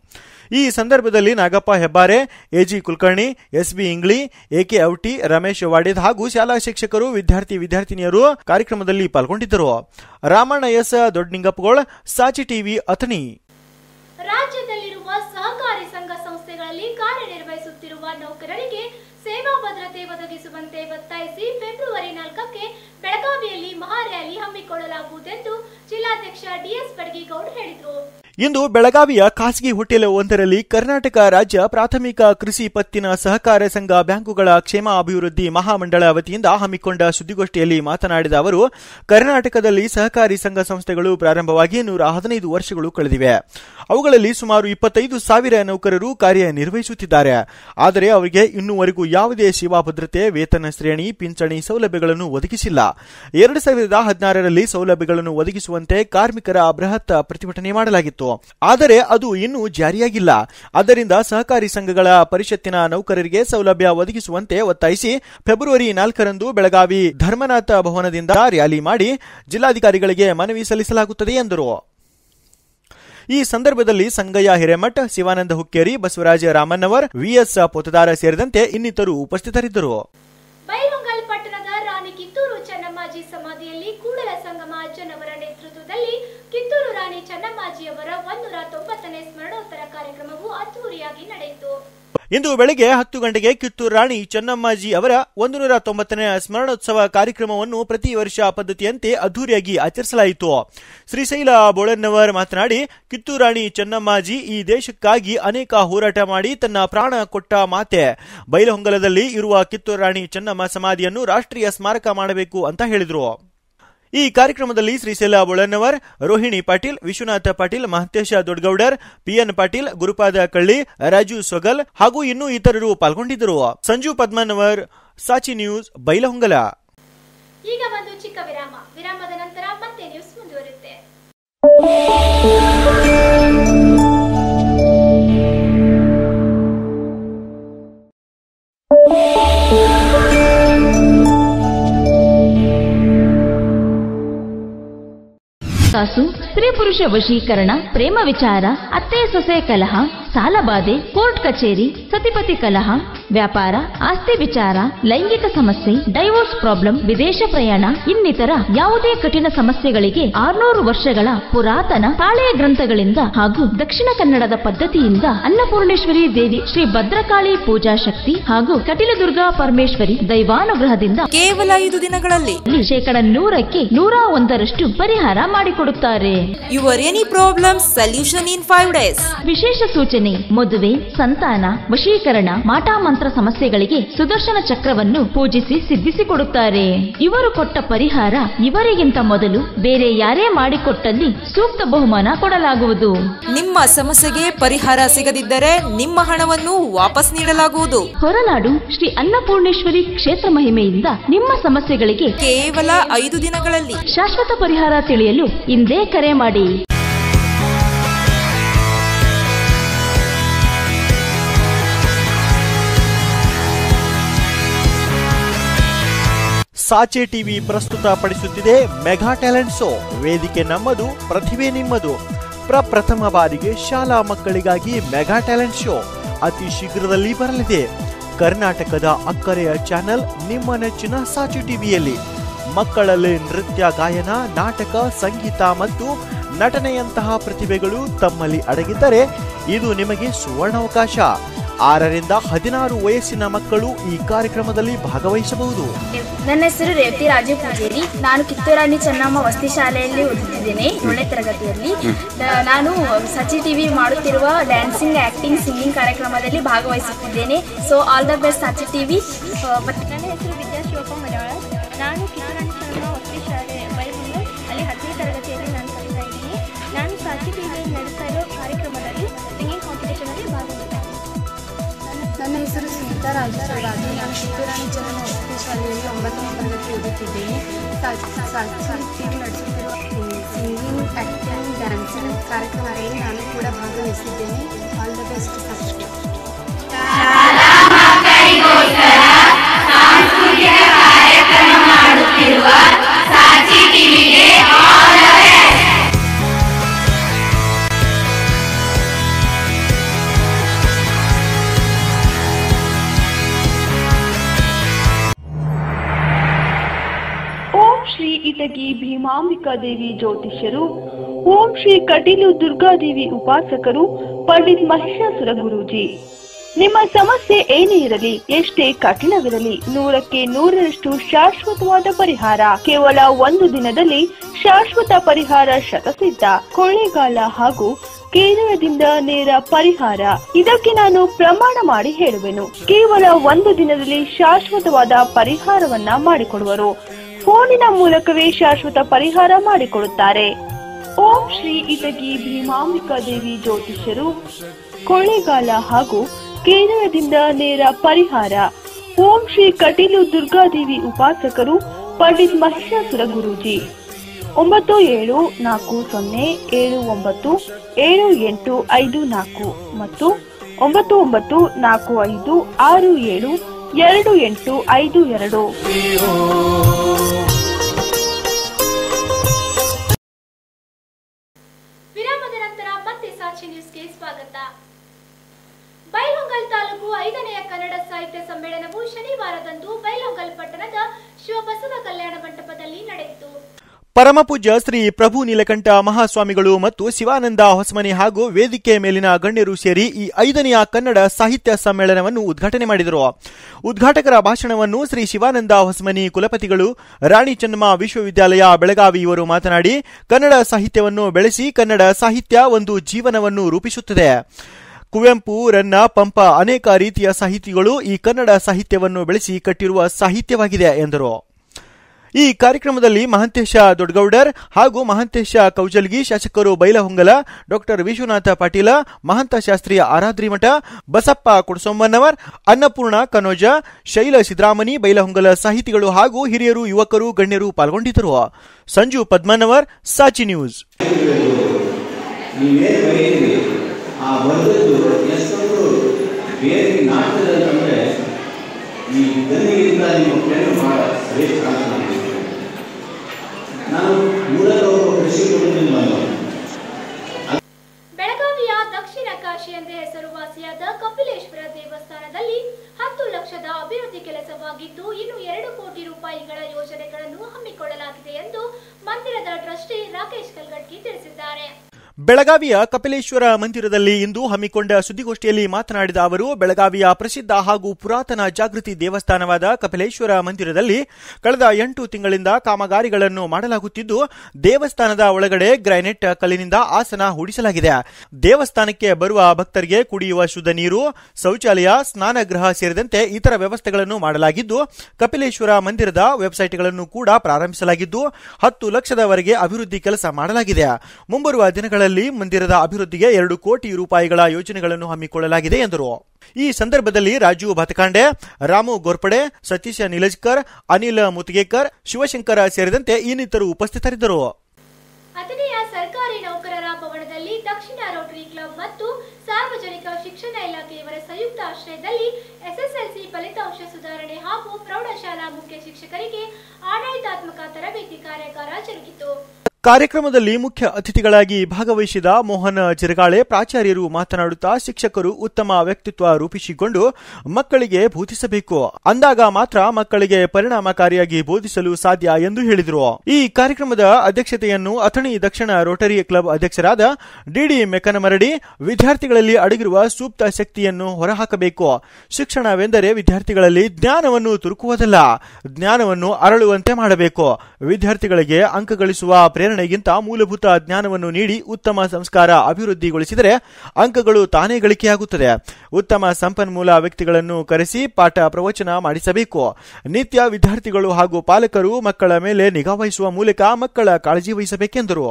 ಈ ಸಂದರ್ಭದಲ್ಲಿ Nagappa Hebbare AG Kulkarni SB Ingli AK Auti Ramesh Waded ಹಾಗೂ ಶಾಲಾ ಶಿಕ್ಷಕರು ವಿದ್ಯಾರ್ಥಿ ವಿದ್ಯಾರ್ಥಿನಿಯರು ಕಾರ್ಯಕ್ರಮದಲ್ಲಿ ಪಾಲ್ಗೊಂಡಿದ್ದರು ರಾಮಣ್ಣ ಎಸ್ ದೊಡ್ಡನಿಂಗಪ್ಪಗೋಳ್ ಸಾಚಿ ಟಿವಿ ಅಥಣಿ ರಾಜ್ಯದಲ್ಲಿರುವ ಸಹಕಾರಿ ಸಂಘ ಸಂಸ್ಥೆಗಳಲ್ಲಿ ಕಾರ್ಯನಿರ್ವಹಿಸುತ್ತಿರುವ ನೌಕರರಿಗೆ ಸೇವಾ ಭದ್ರತೆ ಒದಗಿಸುವಂತೆ ಒತ್ತಾಯಿಸಿ ಫೆಬ್ರವರಿ ನಾಲ್ಕಕ್ಕೆ ಬೆಳಗಾವಿಯಲ್ಲಿ ಮಹಾ ರ್ಯಾಲಿ ಹಮ್ಮಿಕೊಳ್ಳಲಾಗುವುದೆಂದು ಜಿಲ್ಲಾಧ್ಯಕ್ಷ ಡಿಎಸ್ ಬಡಗಿಗೌಡ್ ಹೇಳಿದರು ಇಂದು ಬೆಳಗಾವಿಯ ಖಾಸಗಿ ಹೋಟೆಲ್ ಒಂದರಲ್ಲಿ ಕರ್ನಾಟಕ ರಾಜ್ಯ ಪ್ರಾಥಮಿಕ ಕೃಷಿ ಪತ್ತಿನ ಸಹಕಾರ ಸಂಘ ಬ್ಯಾಂಕುಗಳ ಕ್ಷೇಮ ಅಭಿವೃದ್ಧಿ ಮಹಾಮಂಡಳ ವತಿಯಿಂದ ಹಮ್ಮಿಕೊಂಡ ಸುದ್ದಿಗೋಷ್ಠಿಯಲ್ಲಿ ಮಾತನಾಡಿದ ಅವರು ಕರ್ನಾಟಕದಲ್ಲಿ ಸಹಕಾರಿ ಸಂಘ ಸಂಸ್ಥೆಗಳು ಪ್ರಾರಂಭವಾಗಿ ನೂರ ಹದಿನೈದು ವರ್ಷಗಳು ಕಳೆದಿವೆ ಅವುಗಳಲ್ಲಿ ಸುಮಾರು ಇಪ್ಪತ್ತೈದು ಸಾವಿರ ನೌಕರರು ಕಾರ್ಯನಿರ್ವಹಿಸುತ್ತಿದ್ದಾರೆ ಆದರೆ ಅವರಿಗೆ ಇನ್ನೂವರೆಗೂ ಯಾವುದೇ ಸೇವಾ ಭದ್ರತೆ ವೇತನ ಶ್ರೇಣಿ ಪಿಂಚಣಿ ಸೌಲಭ್ಯಗಳನ್ನು ಒದಗಿಸಿಲ್ಲ ಎರಡು ಸಾವಿರದ ಹದಿನಾರರಲ್ಲಿ ಸೌಲಭ್ಯಗಳನ್ನು ಒದಗಿಸುವಂತೆ ಕಾರ್ಮಿಕರ ಬೃಹತ್ ಪ್ರತಿಭಟನೆ ಮಾಡಲಾಗಿತ್ತು ಆದರೆ ಅದು ಇನ್ನೂ ಜಾರಿಯಾಗಿಲ್ಲ ಆದ್ದರಿಂದ ಸಹಕಾರಿ ಸಂಘಗಳ ಪರಿಷತ್ತಿನ ನೌಕರರಿಗೆ ಸೌಲಭ್ಯ ಒದಗಿಸುವಂತೆ ಒತ್ತಾಯಿಸಿ ಫೆಬ್ರವರಿ ನಾಲ್ಕರಂದು ಬೆಳಗಾವಿ ಧರ್ಮನಾಥ ಭವನದಿಂದ ರ್ಯಾಲಿ ಮಾಡಿ ಜಿಲ್ಲಾಧಿಕಾರಿಗಳಿಗೆ ಮನವಿ ಸಲ್ಲಿಸಲಾಗುತ್ತದೆ ಎಂದರು ಈ ಸಂದರ್ಭದಲ್ಲಿ ಸಂಗಯ್ಯ ಹಿರೇಮಠ್ ಶಿವಾನಂದ ಹುಕ್ಕೇರಿ ಬಸವರಾಜ ರಾಮನ್ನವರ್ ವಿಎಸ್ ಪೊತದಾರ ಸೇರಿದಂತೆ ಇನ್ನಿತರು ಉಪಸ್ಥಿತರಿದ್ದರು ಬೈಲಹೊಂಗಲ್ ಪಟ್ಟಣದ ರಾಣಿ ಕಿತ್ತೂರು ಚೆನ್ನಮ್ಮಾಜಿ ಸಮಾಧಿಯಲ್ಲಿ ಕೂಡಲ ಸಂಗಮ ಅಜ್ಜನವರ ನೇತೃತ್ವದಲ್ಲಿ ಕಿತ್ತೂರು ರಾಣಿ ಚೆನ್ನಮ್ಮಾಜಿಯವರ ಒಂದೂರ ತೊಂಬತ್ತನೇ ಸ್ಮರಣೋತ್ತರ ಕಾರ್ಯಕ್ರಮವು ಅದ್ದೂರಿಯಾಗಿ ನಡೆಯಿತು ಇಂದು ಬೆಳಗ್ಗೆ ಹತ್ತು ಗಂಟೆಗೆ ಕಿತ್ತೂರು ರಾಣಿ ಚೆನ್ನಮ್ಮಾಜಿ ಅವರ ಒಂದು ನೂರ ತೊಂಬತ್ತನೇ ಸ್ಮರಣೋತ್ಸವ ಕಾರ್ಯಕ್ರಮವನ್ನು ಪ್ರತಿ ವರ್ಷ ಪದ್ಧತಿಯಂತೆ ಅದ್ದೂರಿಯಾಗಿ ಆಚರಿಸಲಾಯಿತು ಶ್ರೀಶೈಲ ಬೋಳನ್ನವರ್ ಮಾತನಾಡಿ ಕಿತ್ತೂರು ರಾಣಿ ಚೆನ್ನಮ್ಮಾಜಿ ಈ ದೇಶಕ್ಕಾಗಿ ಅನೇಕ ಹೋರಾಟ ಮಾಡಿ ತನ್ನ ಪ್ರಾಣ ಕೊಟ್ಟ ಮಾತೆ ಬೈಲಹೊಂಗಲದಲ್ಲಿ ಇರುವ ಕಿತ್ತೂರು ರಾಣಿ ಚೆನ್ನಮ್ಮ ಸಮಾಧಿಯನ್ನು ರಾಷ್ಟ್ರೀಯ ಸ್ಮಾರಕ ಮಾಡಬೇಕು ಅಂತ ಹೇಳಿದರು ಈ ಕಾರ್ಯಕ್ರಮದಲ್ಲಿ ಶ್ರೀಶೈಲ ಬೊಳನ್ನವರ್ ರೋಹಿಣಿ ಪಾಟೀಲ್ ವಿಶ್ವನಾಥ ಪಾಟೀಲ್ ಮಹಂತೇಶ ದೊಡ್ಗೌಡರ್ ಪಿಎನ್ ಪಾಟೀಲ್ ಗುರುಪಾದ ಕಳ್ಳಿ ರಾಜು ಸೊಗಲ್ ಹಾಗೂ ಇನ್ನೂ ಇತರರು ಪಾಲ್ಗೊಂಡಿದ್ದರು ಸಂಜು ಪದ್ಮನವರ್ ಸಾಚಿ ನ್ಯೂಸ್ ಬೈಲಹೊಂಗಲ ಈಗ ಒಂದು ಚಿಕ್ಕ ವಿರಾಮ ವಿರಾಮದ ನಂತರ ಮತ್ತೆ ನ್ಯೂಸ್ ಮುಂದುವರಿಯುತ್ತೆ ಕಾಸು ಸ್ತ್ರೀ ಪುರುಷ ವಶೀಕರಣ ಪ್ರೇಮ ವಿಚಾರ ಅತ್ತೆ ಸೊಸೆ ಕಲಹ ಸಾಲಬಾಧೆ ಕೋರ್ಟ್ ಕಚೇರಿ ಸತಿಪತಿ ಕಲಹ ವ್ಯಾಪಾರ ಆಸ್ತಿ ವಿಚಾರ ಲೈಂಗಿಕ ಸಮಸ್ಯೆ ಡೈವೋರ್ಸ್ ಪ್ರಾಬ್ಲಮ್ ವಿದೇಶ ಪ್ರಯಾಣ ಇನ್ನಿತರ ಯಾವುದೇ ಕಠಿಣ ಸಮಸ್ಯೆಗಳಿಗೆ ಆರ್ನೂರು ವರ್ಷಗಳ ಪುರಾತನ ತಾಳೆಯ ಗ್ರಂಥಗಳಿಂದ ಹಾಗೂ ದಕ್ಷಿಣ ಕನ್ನಡದ ಪದ್ಧತಿಯಿಂದ ಅನ್ನಪೂರ್ಣೇಶ್ವರಿ ದೇವಿ ಶ್ರೀ ಭದ್ರಕಾಳಿ ಪೂಜಾ ಶಕ್ತಿ ಹಾಗೂ ಕಟಿಲದುರ್ಗಾ ಪರಮೇಶ್ವರಿ ದೈವಾನುಗ್ರಹದಿಂದ ಕೇವಲ ಐದು ದಿನಗಳಲ್ಲಿ ಇಲ್ಲಿ ಶೇಕಡ ನೂರಕ್ಕೆ ನೂರ ಒಂದರಷ್ಟು ಪರಿಹಾರ ಮಾಡಿಕೊಡುತ್ತಾರೆ your any problem solution in five days ವಿಶೇಷ ಸೂಚನೆ ಮದುವೆ ಸಂತಾನ ವಶೀಕರಣ ಮಾಟಾಮಂತ್ರ ಸಮಸ್ಯೆಗಳಿಗೆ ಸುದರ್ಶನ ಚಕ್ರವನ್ನು ಪೂಜಿಸಿ ಸಿದ್ಧಿಸಿಕೊಡುತ್ತಾರೆ ಇವರು ಕೊಟ್ಟ ಪರಿಹಾರ ಇವರಿಗಿಂತ ಮೊದಲು ಬೇರೆ ಯಾರೇ ಮಾಡಿಕೊಟ್ಟಲ್ಲಿ ಸೂಕ್ತ ಬಹುಮಾನ ಕೊಡಲಾಗುವುದು ನಿಮ್ಮ ಸಮಸ್ಯೆಗೆ ಪರಿಹಾರ ಸಿಗದಿದ್ದರೆ ನಿಮ್ಮ ಹಣವನ್ನು ವಾಪಸ್ ನೀಡಲಾಗುವುದು ಹೊರನಾಡು ಶ್ರೀ ಅನ್ನಪೂರ್ಣೇಶ್ವರಿ ಕ್ಷೇತ್ರ ಮಹಿಮೆಯಿಂದ ನಿಮ್ಮ ಸಮಸ್ಯೆಗಳಿಗೆ ಕೇವಲ ಐದು ದಿನಗಳಲ್ಲಿ ಶಾಶ್ವತ ಪರಿಹಾರ ತಿಳಿಯಲು ಇಂದೇ ಕರೆ ಮಾಡಿ ಸಾಚೆ ಟಿವಿ ಪ್ರಸ್ತುತ ಪಡಿಸುತ್ತಿದೆ ಮೆಗಾ ಟ್ಯಾಲೆಂಟ್ ಶೋ ವೇದಿಕೆ ನಮ್ಮದು ಪ್ರತಿಭೆ ನಿಮ್ಮದು ಪ್ರಪ್ರಥಮ ಬಾರಿಗೆ ಶಾಲಾ ಮಕ್ಕಳಿಗಾಗಿ ಮೆಗಾ ಟ್ಯಾಲೆಂಟ್ ಶೋ ಅತಿ ಶೀಘ್ರದಲ್ಲಿ ಬರಲಿದೆ ಕರ್ನಾಟಕದ ಅಕ್ಕರೆಯ ಚಾನೆಲ್ ನಿಮ್ಮ ನೆಚ್ಚಿನ ಸಾಚು ಟಿವಿಯಲ್ಲಿ ಮಕ್ಕಳಲ್ಲಿ ನೃತ್ಯ ಗಾಯನ ನಾಟಕ ಸಂಗೀತ ಮತ್ತು ನಟನೆಯಂತಹ ಪ್ರತಿಭೆಗಳು ತಮ್ಮಲ್ಲಿ ಅಡಗಿದ್ದರೆ ಇದು ನಿಮಗೆ ಸುವರ್ಣಾವಕಾಶ ಆರರಿಂದ ಹದಿನಾರು ವಯಸ್ಸಿನ ಮಕ್ಕಳು ಈ ಕಾರ್ಯಕ್ರಮದಲ್ಲಿ ಭಾಗವಹಿಸಬಹುದು ನನ್ನ ಹೆಸರು ರೇವತಿ ರಾಜು ಪೂಜೇರಿ ನಾನು ಕಿತ್ತೂರಾಣಿ ಚೆನ್ನಮ್ಮ ವಸತಿ ಶಾಲೆಯಲ್ಲಿ ಓದುತ್ತಿದ್ದೇನೆ ಏಳನೇ ತರಗತಿಯಲ್ಲಿ ನ- ನಾನು ಸಚಿ ಟಿವಿ ಮಾಡುತ್ತಿರುವ ಡ್ಯಾನ್ಸಿಂಗ್ ಆಕ್ಟಿಂಗ್ ಸಿಂಗಿಂಗ್ ಕಾರ್ಯಕ್ರಮದಲ್ಲಿ ಭಾಗವಹಿಸುತ್ತಿದ್ದೇನೆ so all the best Sachi TV ನನ್ನ ಹೆಸರು ವಿದ್ಯಾ ಶಿವಪ್ಪ ಮಡವಾಳ ನಾನು ಕಿತ್ತೂರಾಣಿ ಚೆನ್ನಮ್ಮ ವಸತಿ ಶಾಲೆ ಬೈಬಂದು ಅಲ್ಲಿ ಹತ್ತನೇ ತರಗತಿಯಲ್ಲಿ ನಾನು ಕಲಿತಾ ಇದ್ದೀನಿ ನಾನು ಸಾಚಿ ಟಿವಿಯಲ್ಲಿ ನಡೆಸ್ತಾ ಇರೋ ಕಾರ್ಯಕ್ರಮದಲ್ಲಿ ಸಿಂಗಿಂಗ್ ಕಾಂಪಿಟೇಷನಲ್ಲಿ ಭಾಗವಹಿಸ್ತಾ ನನ್ನ ಹೆಸರು ಸ್ಮಿತಾ ರಾಜೇಶ್ವರಾಜು ನಾನು ಕಿತ್ತೂರಾಣಿ ಚೆನ್ನಮ್ಮ ವಸತಿ ಶಾಲೆಯಲ್ಲಿ ಒಂಬತ್ತನೇ ತರಗತಿ ಓದುತ್ತಿದ್ದೇನೆ ಟಿವಿ ನಡೆಸುತ್ತಿರುವ ಸಿಂಗಿಂಗ್ ಆ್ಯಕ್ಟಿಂಗ್ ಡ್ಯಾನ್ಸಿಂಗ್ ಕಾರ್ಯಕ್ರಮದಲ್ಲಿ ನಾನು ಕೂಡ ಭಾಗವಹಿಸಿದ್ದೇನೆ all the best first Shri Itagi Bhimambika Devi ಜ್ಯೋತಿಷ್ಯರು ಓಂ ಶ್ರೀ ಕಟೀಲು ದುರ್ಗಾದೇವಿ ಉಪಾಸಕರು ಪಂಡಿತ್ ಮಹಿಷಾಸುರ ಗುರೂಜಿ ನಿಮ್ಮ ಸಮಸ್ಯೆ ಏನೇ ಇರಲಿ ಎಷ್ಟೇ ಕಠಿಣವಿರಲಿ ನೂರಕ್ಕೆ ನೂರರಷ್ಟು ಶಾಶ್ವತವಾದ ಪರಿಹಾರ ಕೇವಲ ಒಂದು ದಿನದಲ್ಲಿ ಶಾಶ್ವತ ಪರಿಹಾರ ಶತಸಿದ್ಧ ಕೊಳ್ಳೇಗಾಲ ಹಾಗೂ ಕೇರಳದಿಂದ ನೇರ ಪರಿಹಾರ ಇದಕ್ಕೆ ನಾನು ಪ್ರಮಾಣ ಮಾಡಿ ಹೇಳುವೆನು ಕೇವಲ ಒಂದು ದಿನದಲ್ಲಿ ಶಾಶ್ವತವಾದ ಪರಿಹಾರವನ್ನ ಮಾಡಿಕೊಡುವರು ಫೋನಿನ ಮೂಲಕವೇ ಶಾಶ್ವತ ಪರಿಹಾರ ಮಾಡಿಕೊಡುತ್ತಾರೆ ಓಂ ಶ್ರೀ ಇಟಗಿ ಭೀಮಾಂಬಿಕಾ ದೇವಿ ಜ್ಯೋತಿಷ್ಯರು ಕೊಳ್ಳೇಗಾಲ ಹಾಗೂ ಕೇರಳದಿಂದ ನೇರ ಪರಿಹಾರ ಓಂ ಶ್ರೀ ಕಟೀಲು ದುರ್ಗಾದೇವಿ ಉಪಾಸಕರು ಪಂಡಿತ್ ಮಹಿಷಾಸುರ ಗುರೂಜಿ ಒಂಬತ್ತು ಏಳು ನಾಲ್ಕು ಸೊನ್ನೆ ಏಳು ಒಂಬತ್ತು ಏಳು ಎಂಟು ಐದು ನಾಲ್ಕು ಮತ್ತು ಒಂಬತ್ತು ಒಂಬತ್ತು ನಾಲ್ಕು ಐದು ಆರು ಏಳು ಎರಡು ಎಂಟು ಐದು ಎರಡು ವಿರಾಮದ ನಂತರ ಮತ್ತೆ ಸಾಕ್ಷಿ ನ್ಯೂಸ್ಗೆ ಸ್ವಾಗತ ಬೈಲೊಂಗಲ್ ತಾಲೂಕು ಐದನೆಯ ಕನ್ನಡ ಸಾಹಿತ್ಯ ಸಮ್ಮೇಳನವು ಶನಿವಾರದಂದು ಬೈಲೊಂಗಲ್ ಪಟ್ಟಣದ ಶಿವಬಸವ ಕಲ್ಯಾಣ ಮಂಟಪದಲ್ಲಿ ನಡೆಯಿತು ಪರಮಪೂಜ್ಯ ಶ್ರೀ ಪ್ರಭು ನೀಲಕಂಠ ಮಹಾಸ್ವಾಮಿಗಳು ಮತ್ತು ಶಿವಾನಂದ ಹೊಸಮನಿ ಹಾಗೂ ವೇದಿಕೆ ಮೇಲಿನ ಗಣ್ಯರು ಸೇರಿ ಈ ಐದನೆಯ ಕನ್ನಡ ಸಾಹಿತ್ಯ ಸಮ್ಮೇಳನವನ್ನು ಉದ್ಘಾಟನೆ ಮಾಡಿದರು ಉದ್ಘಾಟಕರ ಭಾಷಣವನ್ನು ಶ್ರೀ ಶಿವಾನಂದ ಹೊಸಮನಿ ಕುಲಪತಿಗಳು ರಾಣಿ ಚೆನ್ನಮ್ಮ ವಿಶ್ವವಿದ್ಯಾಲಯ ಬೆಳಗಾವಿ ಇವರು ಮಾತನಾಡಿ ಕನ್ನಡ ಸಾಹಿತ್ಯವನ್ನು ಬೆಳೆಸಿ ಕನ್ನಡ ಸಾಹಿತ್ಯ ಒಂದು ಜೀವನವನ್ನು ರೂಪಿಸುತ್ತದೆ ಕುವೆಂಪು ರನ್ನ ಪಂಪ ಅನೇಕ ರೀತಿಯ ಸಾಹಿತಿಗಳು ಈ ಕನ್ನಡ ಸಾಹಿತ್ಯವನ್ನು ಬೆಳೆಸಿ ಕಟ್ಟಿರುವ ಸಾಹಿತ್ಯವಾಗಿದೆ ಎಂದರು ಈ ಕಾರ್ಯಕ್ರಮದಲ್ಲಿ ಮಹಂತೇಶ ದೊಡ್ಡಗೌಡರ್ ಹಾಗೂ ಮಹಂತೇಶ ಕೌಜಲ್ಗಿ ಶಾಸಕರು ಬೈಲಹೊಂಗಲ ಡಾಕ್ಟರ್ ವಿಶ್ವನಾಥ ಪಾಟೀಲ ಮಹಂತ ಶಾಸ್ತ್ರೀಯ ಆರಾದ್ರಿಮಠ ಬಸಪ್ಪ ಕುಡಸೊಮ್ಮನವರ್ ಅನ್ನಪೂರ್ಣ ಕನೋಜ ಶೈಲ ಸಿದ್ದರಾಮನಿ ಬೈಲಹೊಂಗಲ ಸಾಹಿತಿಗಳು ಹಾಗೂ ಹಿರಿಯರು ಯುವಕರು ಗಣ್ಯರು ಪಾಲ್ಗೊಂಡಿದ್ದರು ಸಂಜು ಪದ್ಮನವರ್ ಸಾಚಿ ನ್ಯೂಸ್ ನೀವೇನು ಬರೀತೀರಿ ಆ ಬಂದದ್ದು ಎಷ್ಟೊಂದು ಬೇರೆ ನಾಟಕದಂತಂದ್ರೆ ಈ ದನಿಯಿಂದ ನಿಮ್ಮ ಫ್ರೆಂಡ್ ಮಾಡ ಶ್ರೇಷ್ಠ ಅಂತ ನಾನು ಹೇಳ್ತೀನಿ. ನಾನು ಮೂಲತಃ ಒಬ್ಬ ಕೃಷಿ ಕುಟುಂಬದಿಂದ ಬಂದವ ಬೆಳಗಾವಿಯ ದಕ್ಷಿಣ ಕಾಶಿ ಎಂದೇ ಹೆಸರುವಾಸಿಯಾದ ಕಪಿಲೇಶ್ವರ ದೇವಸ್ಥಾನದಲ್ಲಿ ಹತ್ತು ಲಕ್ಷದ ಅಭಿವೃದ್ಧಿ ಕೆಲಸವಾಗಿದ್ದು ಇನ್ನು ಎರಡು ಕೋಟಿ ರೂಪಾಯಿಗಳ ಯೋಜನೆಗಳನ್ನು ಹಮ್ಮಿಕೊಳ್ಳಲಾಗಿದೆ ಎಂದು ಮಂದಿರದ ಟ್ರಸ್ಟಿ ರಾಕೇಶ್ ಕಲ್ಗಟ್ಟಿ ತಿಳಿಸಿದ್ದಾರೆ ಬೆಳಗಾವಿಯ ಕಪಿಲೇಶ್ವರ ಮಂದಿರದಲ್ಲಿ ಇಂದು ಹಮ್ಮಿಕೊಂಡ ಸುದ್ದಿಗೋಷ್ಠಿಯಲ್ಲಿ ಮಾತನಾಡಿದ ಅವರು ಬೆಳಗಾವಿಯ ಪ್ರಸಿದ್ಧ ಹಾಗೂ ಪುರಾತನ ಜಾಗೃತಿ ದೇವಸ್ಥಾನವಾದ ಕಪಿಲೇಶ್ವರ ಮಂದಿರದಲ್ಲಿ ಕಳೆದ ಎಂಟು ತಿಂಗಳಿಂದ ಕಾಮಗಾರಿಗಳನ್ನು ಮಾಡಲಾಗುತ್ತಿದ್ದು ದೇವಸ್ಥಾನದ ಒಳಗಡೆ ಗ್ರಾನೈಟ್ ಕಲ್ಲಿನಿಂದ ಆಸನ ಹೂಡಿಸಲಾಗಿದೆ ದೇವಸ್ಥಾನಕ್ಕೆ ಬರುವ ಭಕ್ತರಿಗೆ ಕುಡಿಯುವ ಶುದ್ಧ ನೀರು ಶೌಚಾಲಯ ಸ್ನಾನಗೃಹ ಸೇರಿದಂತೆ ಇತರ ವ್ಯವಸ್ಥೆಗಳನ್ನು ಮಾಡಲಾಗಿದ್ದು ಕಪಿಲೇಶ್ವರ ಮಂದಿರದ ವೆಬ್ಸೈಟ್ಗಳನ್ನು ಕೂಡ ಪ್ರಾರಂಭಿಸಲಾಗಿದ್ದು ಹತ್ತು ಲಕ್ಷದವರೆಗೆ ಅಭಿವೃದ್ಧಿ ಕೆಲಸ ಮಾಡಲಾಗಿದೆ ಮುಂಬರುವ ದಿನಗಳಲ್ಲಿ ಮಂದಿರದ ಅಭಿವೃದ್ಧಿಗೆ ಎರಡು ಕೋಟಿ ರೂಪಾಯಿಗಳ ಯೋಜನೆಗಳನ್ನು ಹಮ್ಮಿಕೊಳ್ಳಲಾಗಿದೆ ಎಂದರು ಈ ಸಂದರ್ಭದಲ್ಲಿ ರಾಜು ಭತಕಾಂಡೆ ರಾಮು ಗೋರ್ಪಡೆ ಸತೀಶ ನಿಲಜ್ಕರ್ ಅನಿಲ್ ಮುತ್ಗೇಕರ್ ಶಿವಶಂಕರ ಸೇರಿದಂತೆ ಇನ್ನಿತರು ಉಪಸ್ಥಿತರಿದ್ದರು ಹತ್ತನೆಯ ಸರ್ಕಾರಿ ನೌಕರರ ಭವನದಲ್ಲಿ ದಕ್ಷಿಣ ರೋಟರಿ ಕ್ಲಬ್ ಮತ್ತು ಸಾರ್ವಜನಿಕ ಶಿಕ್ಷಣ ಇಲಾಖೆಯವರ ಸಂಯುಕ್ತ ಆಶ್ರಯದಲ್ಲಿ ಎಸ್ಎಸ್ಎಲ್ಸಿ ಫಲಿತಾಂಶ ಸುಧಾರಣೆ ಹಾಗೂ ಪ್ರೌಢಶಾಲಾ ಮುಖ್ಯ ಶಿಕ್ಷಕರಿಗೆ ಆಡಳಿತಾತ್ಮಕ ತರಬೇತಿ ಕಾರ್ಯಾಗಾರ ಜರುಗಿತು ಕಾರ್ಯಕ್ರಮದಲ್ಲಿ ಮುಖ್ಯ ಅತಿಥಿಗಳಾಗಿ ಭಾಗವಹಿಸಿದ ಮೋಹನ್ ಚಿರಗಾಳೆ ಪ್ರಾಚಾರ್ಯರು ಮಾತನಾಡುತ್ತಾ ಶಿಕ್ಷಕರು ಉತ್ತಮ ವ್ಯಕ್ತಿತ್ವ ರೂಪಿಸಿಕೊಂಡು ಮಕ್ಕಳಿಗೆ ಬೋಧಿಸಬೇಕು ಅಂದಾಗ ಮಾತ್ರ ಮಕ್ಕಳಿಗೆ ಪರಿಣಾಮಕಾರಿಯಾಗಿ ಬೋಧಿಸಲು ಸಾಧ್ಯ ಎಂದು ಹೇಳಿದರು ಈ ಕಾರ್ಯಕ್ರಮದ ಅಧ್ಯಕ್ಷತೆಯನ್ನು ಅಥಣಿ ದಕ್ಷಿಣ ರೋಟರಿ ಕ್ಲಬ್ ಅಧ್ಯಕ್ಷರಾದ ಡಿಡಿ ಮೆಕನಮರಡಿ ವಿದ್ಯಾರ್ಥಿಗಳಲ್ಲಿ ಅಡಗಿರುವ ಸೂಕ್ತ ಶಕ್ತಿಯನ್ನು ಹೊರಹಾಕಬೇಕು ಶಿಕ್ಷಣವೆಂದರೆ ವಿದ್ಯಾರ್ಥಿಗಳಲ್ಲಿ ಜ್ಞಾನವನ್ನು ತುರುಕುವುದಲ್ಲ ಜ್ಞಾನವನ್ನು ಅರಳುವಂತೆ ಮಾಡಬೇಕು ವಿದ್ಯಾರ್ಥಿಗಳಿಗೆ ಅಂಕ ಗಳಿಸುವ ಪ್ರೇರಣೆಗಿಂತ ಮೂಲಭೂತ ಜ್ಞಾನವನ್ನು ನೀಡಿ ಉತ್ತಮ ಸಂಸ್ಕಾರ ಅಭಿವೃದ್ಧಿಗೊಳಿಸಿದರೆ ಅಂಕಗಳು ತಾನೇ ಗಳಿಕೆಯಾಗುತ್ತದೆ ಉತ್ತಮ ಸಂಪನ್ಮೂಲ ವ್ಯಕ್ತಿಗಳನ್ನು ಕರೆಸಿ ಪಾಠ ಪ್ರವಚನ ಮಾಡಿಸಬೇಕು ನಿತ್ಯ ವಿದ್ಯಾರ್ಥಿಗಳು ಹಾಗೂ ಪಾಲಕರು ಮಕ್ಕಳ ಮೇಲೆ ನಿಗಾವಹಿಸುವ ಮೂಲಕ ಮಕ್ಕಳ ಕಾಳಜಿ ವಹಿಸಬೇಕೆಂದರು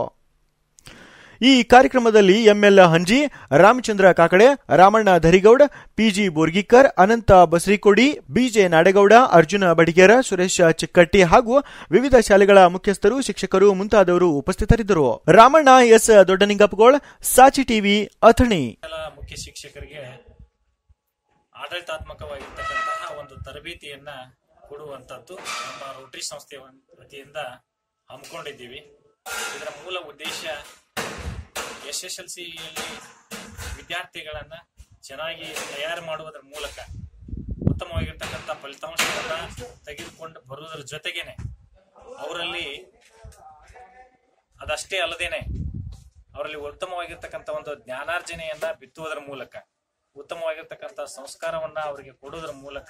ಈ ಕಾರ್ಯಕ್ರಮದಲ್ಲಿ ML Hanji Ramachandra Kakade Ramanna Dharigoud PG Borgikar Ananta Basarikodi BJ Nadagouda Arjuna Badigera Suresh Chikkatti ಹಾಗೂ ವಿವಿಧ ಶಾಲೆಗಳ ಮುಖ್ಯಸ್ಥರು ಶಿಕ್ಷಕರು ಮುಂತಾದವರು ಉಪಸ್ಥಿತರಿದ್ದರು ರಾಮಣ್ಣ ಎಸ್ ದೊಡ್ಡನಿಂಗಪ್ಪಗೋಳ್ ಸಾಚಿ ಟಿವಿ ಅಥಣಿ ಎಲ್ಲ ಮುಖ್ಯ ಶಿಕ್ಷಕರಿಗೆ ಆಡಳಿತಾತ್ಮಕವಾಗಿರ್ತಕ್ಕಂತಹ ಒಂದು ತರಬೇತಿಯನ್ನ ಕೊಡುವಂತದ್ದು ನಮ್ಮ ರೋಟರಿ ಸಂಸ್ಥೆಯ ವತಿಯಿಂದ ಹಮ್ಮಿಕೊಂಡಿದ್ದೀವಿ ಇದರ ಮೂಲ ಉದ್ದೇಶ ಎಸ್ ಎಸ್ ಎಲ್ ಸಿಯಲ್ಲಿ ವಿದ್ಯಾರ್ಥಿಗಳನ್ನ ಚೆನ್ನಾಗಿ ತಯಾರು ಮಾಡುವುದರ ಮೂಲಕ ಉತ್ತಮವಾಗಿರ್ತಕ್ಕಂಥ ಫಲಿತಾಂಶವನ್ನ ತೆಗೆದುಕೊಂಡು ಬರುವುದರ ಜೊತೆಗೇನೆ ಅವರಲ್ಲಿ ಅದಷ್ಟೇ ಅಲ್ಲದೇನೆ ಅವರಲ್ಲಿ ಉತ್ತಮವಾಗಿರ್ತಕ್ಕಂಥ ಒಂದು ಜ್ಞಾನಾರ್ಜನೆಯನ್ನ ಬಿತ್ತುವುದರ ಮೂಲಕ ಉತ್ತಮವಾಗಿರ್ತಕ್ಕಂಥ ಸಂಸ್ಕಾರವನ್ನ ಅವರಿಗೆ ಕೊಡುವುದರ ಮೂಲಕ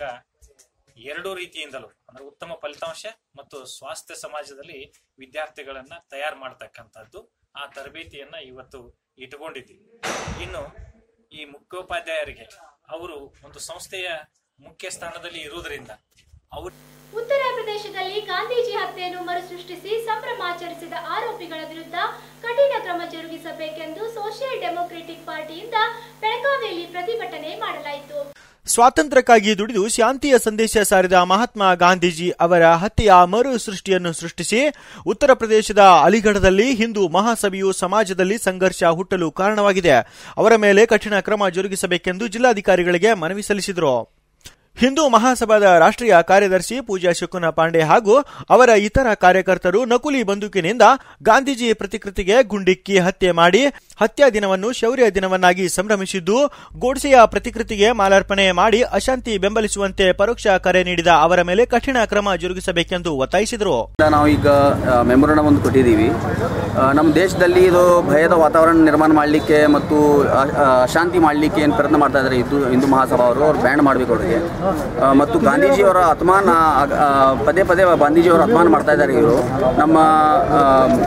ಎರಡೂ ರೀತಿಯಿಂದಲೂ ಅಂದ್ರೆ ಉತ್ತಮ ಫಲಿತಾಂಶ ಮತ್ತು ಸ್ವಾಸ್ಥ್ಯ ಸಮಾಜದಲ್ಲಿ ವಿದ್ಯಾರ್ಥಿಗಳನ್ನ ತಯಾರು ಮಾಡ್ತಕ್ಕಂಥದ್ದು ಆ ತರಬೇತಿಯನ್ನ ಇವತ್ತು ಇಟ್ಟುಕೊಂಡಿದ್ದೀವಿ ಇನ್ನು ಈ ಮುಖ್ಯೋಪಾಧ್ಯಾಯರಿಗೆ ಅವರು ಒಂದು ಸಂಸ್ಥೆಯ ಮುಖ್ಯ ಸ್ಥಾನದಲ್ಲಿ ಇರುವುದರಿಂದ ಅವರು ಉತ್ತರ ಪ್ರದೇಶದಲ್ಲಿ ಗಾಂಧೀಜಿ ಹತ್ಯೆಯನ್ನು ಮರುಸೃಷ್ಟಿಸಿ ಸಂಭ್ರಮಾಚರಿಸಿದ ಆರೋಪಿಗಳ ವಿರುದ್ಧ ಕಠಿಣ ಕ್ರಮ ಜರುಗಿಸಬೇಕೆಂದು ಸೋಷಿಯಲ್ ಡೆಮೊಕ್ರೆಟಿಕ್ ಪಾರ್ಟಿಯಿಂದ ಬೆಳಗಾವಿಯಲ್ಲಿ ಪ್ರತಿಭಟನೆ ಮಾಡಲಾಯಿತು ಸ್ವಾತಂತ್ರ್ಯಕ್ಕಾಗಿ ದುಡಿದು ಶಾಂತಿಯ ಸಂದೇಶ ಸಾರಿದ ಮಹಾತ್ಮ ಗಾಂಧೀಜಿ ಅವರ ಹತ್ಯೆಯ ಮರು ಸೃಷ್ಟಿಯನ್ನು ಸೃಷ್ಟಿಸಿ ಉತ್ತರ ಪ್ರದೇಶದ ಅಲಿಗಢದಲ್ಲಿ ಹಿಂದೂ ಮಹಾಸಭೆಯು ಸಮಾಜದಲ್ಲಿ ಸಂಘರ್ಷ ಹುಟ್ಟಲು ಕಾರಣವಾಗಿದೆ ಅವರ ಮೇಲೆ ಕಠಿಣ ಕ್ರಮ ಜರುಗಿಸಬೇಕೆಂದು ಜಿಲ್ಲಾಧಿಕಾರಿಗಳಿಗೆ ಮನವಿ ಸಲ್ಲಿಸಿದರು ಹಿಂದೂ ಮಹಾಸಭಾದ ರಾಷ್ಟ್ರೀಯ ಕಾರ್ಯದರ್ಶಿ ಪೂಜಾ ಶುಕುನ ಪಾಂಡೆ ಹಾಗೂ ಅವರ ಇತರ ಕಾರ್ಯಕರ್ತರು ನಕುಲಿ ಬಂದೂಕಿನಿಂದ ಗಾಂಧೀಜಿ ಪ್ರತಿಕೃತಿಗೆ ಗುಂಡಿಕ್ಕಿ ಹತ್ಯೆ ಮಾಡಿ ಹತ್ಯಾ ದಿನವನ್ನು ಶೌರ್ಯ ದಿನವನ್ನಾಗಿ ಸಂಭ್ರಮಿಸಿದ್ದು ಗೋಡ್ಸೆಯ ಪ್ರತಿಕೃತಿಗೆ ಮಾಲಾರ್ಪಣೆ ಮಾಡಿ ಅಶಾಂತಿ ಬೆಂಬಲಿಸುವಂತೆ ಪರೋಕ್ಷ ಕರೆ ನೀಡಿದ ಅವರ ಮೇಲೆ ಕಠಿಣ ಕ್ರಮ ಜರುಗಿಸಬೇಕೆಂದು ಒತ್ತಾಯಿಸಿದರು ನಾವು ಈಗ ಮೆಮೊರಣ ಒಂದು ಕೊಟ್ಟಿದ್ದೀವಿ ಆ, ನಮ್ಮ ದೇಶದಲ್ಲಿ ಇದು ಭಯದ ವಾತಾವರಣ ನಿರ್ಮಾಣ ಮಾಡಲಿಕ್ಕೆ ಮತ್ತು ಅ- ಅ- ಅಶಾಂತಿ ಮಾಡಲಿಕ್ಕೆ ಏನು ಪ್ರಯತ್ನ ಮಾಡ್ತಾ ಇದ್ದಾರೆ ಹಿಂದೂ ಹಿಂದೂ ಮಹಾಸಭಾ ಅವರು ಅವ್ರು ಬ್ಯಾನ್ ಮಾಡಬೇಕು ಅವರಿಗೆ ಆ, ಮತ್ತು ಗಾಂಧೀಜಿಯವರ ಅಪಮಾನ ಆ, ಪದೇ ಪದೇ ಗಾಂಧೀಜಿಯವರ ಅಪಮಾನ ಮಾಡ್ತಾ ಇದ್ದಾರೆ ಇವರು ನಮ್ಮ ಆ,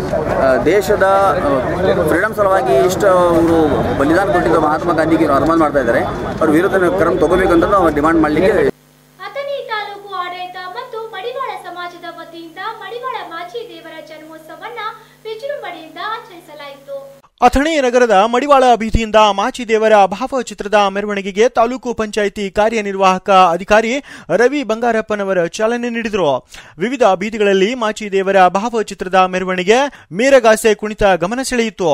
ಆ, ದೇಶದ ಫ್ರೀಡಮ್ ಸಲುವಾಗಿ ಇಷ್ಟು ಅವರು ಬಲಿದಾನ ಕೊಟ್ಟಿದ್ದ ಮಹಾತ್ಮ ಗಾಂಧಿಗೆ ಇವರು ಅಪಮಾನ ಮಾಡ್ತಾ ಇದ್ದಾರೆ ಅವ್ರ ವಿರುದ್ಧ ಕ್ರಮ ತಗೋಬೇಕಂತ ನಾವು ಡಿಮಾಂಡ್ ಮಾಡಲಿಕ್ಕೆ ಅಥಣಿ ತಾಲೂಕು ಆಡಳಿತ ಮತ್ತು ಮಡಿವಾಳ ಸಮಾಜದ ವತಿಯಿಂದ ಮಡಿವಾಳ ಮಾಚಿ ದೇವರ ಜನ್ಮೋತ್ಸವವನ್ನ ವಿಜೃಂಭಣೆಯಿಂದ ಆಚರಿಸಲಾಯಿತು ಅಥಣಿ ನಗರದ ಮಡಿವಾಳ ಬೀದಿಯಿಂದ ಮಾಚಿದೇವರ ಭಾವಚಿತ್ರದ ಮೆರವಣಿಗೆಗೆ ತಾಲೂಕು ಪಂಚಾಯಿತಿ ಕಾರ್ಯನಿರ್ವಾಹಕ ಅಧಿಕಾರಿ ರವಿ ಬಂಗಾರಪ್ಪನವರ ಚಾಲನೆ ನೀಡಿದರು ವಿವಿಧ ಬೀದಿಗಳಲ್ಲಿ ಮಾಚಿದೇವರ ಭಾವಚಿತ್ರದ ಮೆರವಣಿಗೆ ಮೀರಗಾಸೆ ಕುಣಿತ ಗಮನ ಸೆಳೆಯಿತು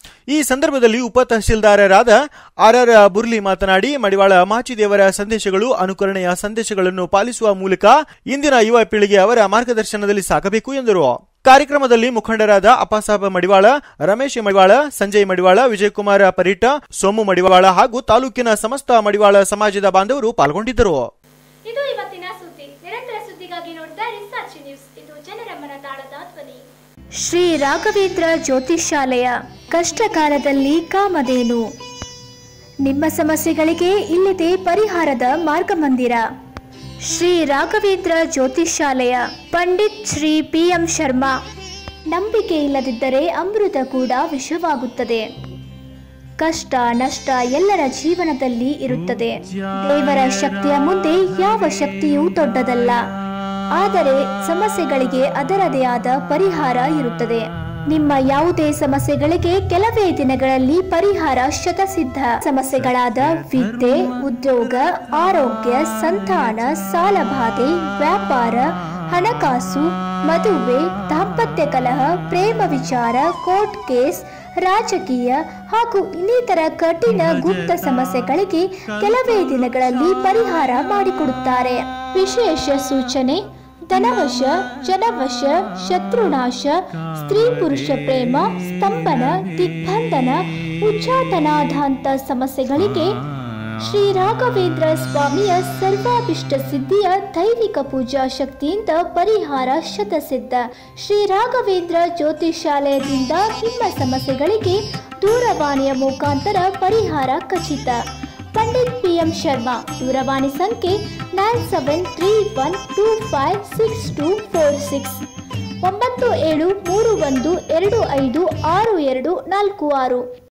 ಈ ಸಂದರ್ಭದಲ್ಲಿ ಉಪ ತಹಸೀಲ್ದಾರರಾದ ಆರ್ ಆರ್ ಬುರ್ಲಿ ಮಾತನಾಡಿ ಮಡಿವಾಳ ಮಾಚಿದೇವರ ಸಂದೇಶಗಳು ಅನುಕರಣೆಯ ಸಂದೇಶಗಳನ್ನು ಪಾಲಿಸುವ ಮೂಲಕ ಇಂದಿನ ಯುವ ಪೀಳಿಗೆ ಅವರ ಮಾರ್ಗದರ್ಶನದಲ್ಲಿ ಸಾಗಬೇಕು ಎಂದರು ಕಾರ್ಯಕ್ರಮದಲ್ಲಿ ಮುಖಂಡರಾದ ಅಪ್ಪಾಸಾಬ್ ಮಡಿವಾಳ ರಮೇಶ್ ಮಡಿವಾಳ ಸಂಜಯ್ ಮಡಿವಾಳ ವಿಜಯಕುಮಾರ ಪರೀಟ ಸೋಮು ಮಡಿವಾಳ ಹಾಗೂ ತಾಲೂಕಿನ ಸಮಸ್ತ ಮಡಿವಾಳ ಸಮಾಜದ ಬಾಂಧವರು ಪಾಲ್ಗೊಂಡಿದ್ದರು ಇದು ಇವತ್ತಿನ ಸುದ್ದಿ ನಿರಂತರ ಸುದ್ದಿಗಾಗಿ ನೋಡ್ತಾ ರಿಸಾರ್ಚ್ ನ್ಯೂಸ್ ಇದು ಜನರ ಮನದಾಳದ ಧ್ವನಿ ಶ್ರೀ ರಾಘವೇಂದ್ರ ಜ್ಯೋತಿಷ್ಯಾಲಯ ಕಷ್ಟಕಾಲದಲ್ಲಿ ಕಾಮಧೇನು ನಿಮ್ಮ ಸಮಸ್ಯೆಗಳಿಗೆ ಇಲ್ಲಿದೆ ಪರಿಹಾರದ ಮಾರ್ಗಮಂದಿರ ಶ್ರೀ ರಾಘವೇಂದ್ರ ಜ್ಯೋತಿಷ್ಯಾಲಯ ಪಂಡಿತ್ ಶ್ರೀ ಪಿ ಎಂ ಶರ್ಮಾ ನಂಬಿಕೆ ಇಲ್ಲದಿದ್ದರೆ ಅಮೃತ ಕೂಡ ವಿಷವಾಗುತ್ತದೆ ಕಷ್ಟ ನಷ್ಟ ಎಲ್ಲರ ಜೀವನದಲ್ಲಿ ಇರುತ್ತದೆ ದೇವರ ಶಕ್ತಿಯ ಮುಂದೆ ಯಾವ ಶಕ್ತಿಯೂ ದೊಡ್ಡದಲ್ಲ ಆದರೆ ಸಮಸ್ಯೆಗಳಿಗೆ ಅದರದೇ ಆದ ಪರಿಹಾರ ಇರುತ್ತದೆ ನಿಮ್ಮ ಯಾವುದೇ ಸಮಸ್ಯೆಗಳಿಗೆ ಕೆಲವೇ ದಿನಗಳಲ್ಲಿ ಪರಿಹಾರ ಶತಸಿದ್ಧ ಸಮಸ್ಯೆಗಳಾದ ವಿದ್ಯೆ ಉದ್ಯೋಗ ಆರೋಗ್ಯ ಸಂತಾನ ಸಾಲಬಾಧೆ ವ್ಯಾಪಾರ ಹಣಕಾಸು ಮದುವೆ ದಾಂಪತ್ಯ ಕಲಹ ಪ್ರೇಮ ವಿಚಾರ ಕೋರ್ಟ್ ಕೇಸ್ ರಾಜಕೀಯ ಹಾಗೂ ಇನ್ನಿತರ ಕಠಿಣ ಗುಪ್ತ ಸಮಸ್ಯೆಗಳಿಗೆ ಕೆಲವೇ ದಿನಗಳಲ್ಲಿ ಪರಿಹಾರ ಮಾಡಿಕೊಡುತ್ತಾರೆ ವಿಶೇಷ ಸೂಚನೆ ಧನವಶ ಜನವಶ ಶತ್ರುನಾಶ ಸ್ತ್ರೀ ಪುರುಷ ಪ್ರೇಮ ಸ್ತಂಭನ ದಿಗ್ಬಂಧನ ಉಚ್ಚಾಟನಾಧಾಂತ ಸಮಸ್ಯೆಗಳಿಗೆ ಶ್ರೀ ರಾಘವೇಂದ್ರ ಸ್ವಾಮಿಯ ಸರ್ವಾಭಿಷ್ಟ ಸಿದ್ಧಿಯ ದೈವಿಕ ಪೂಜಾ ಶಕ್ತಿಯಿಂದ ಪರಿಹಾರ ಶತಸಿದ್ಧ ಶ್ರೀ ರಾಘವೇಂದ್ರ ಜ್ಯೋತಿಷಾಲಯದಿಂದ ನಿಮ್ಮ ಸಮಸ್ಯೆಗಳಿಗೆ ದೂರವಾಣಿಯ ಮುಖಾಂತರ ಪರಿಹಾರ ಖಚಿತ ಪಂಡಿತ್ ಪಿ ಎಂ ಶರ್ಮಾ ದೂರವಾಣಿ ಸಂಖ್ಯೆ nine seven three one two five six two four six ಒಂಬತ್ತು ಏಳು ಮೂರು ಒಂದು ಎರಡು ಐದು ಆರು ಎರಡು ನಾಲ್ಕು ಆರು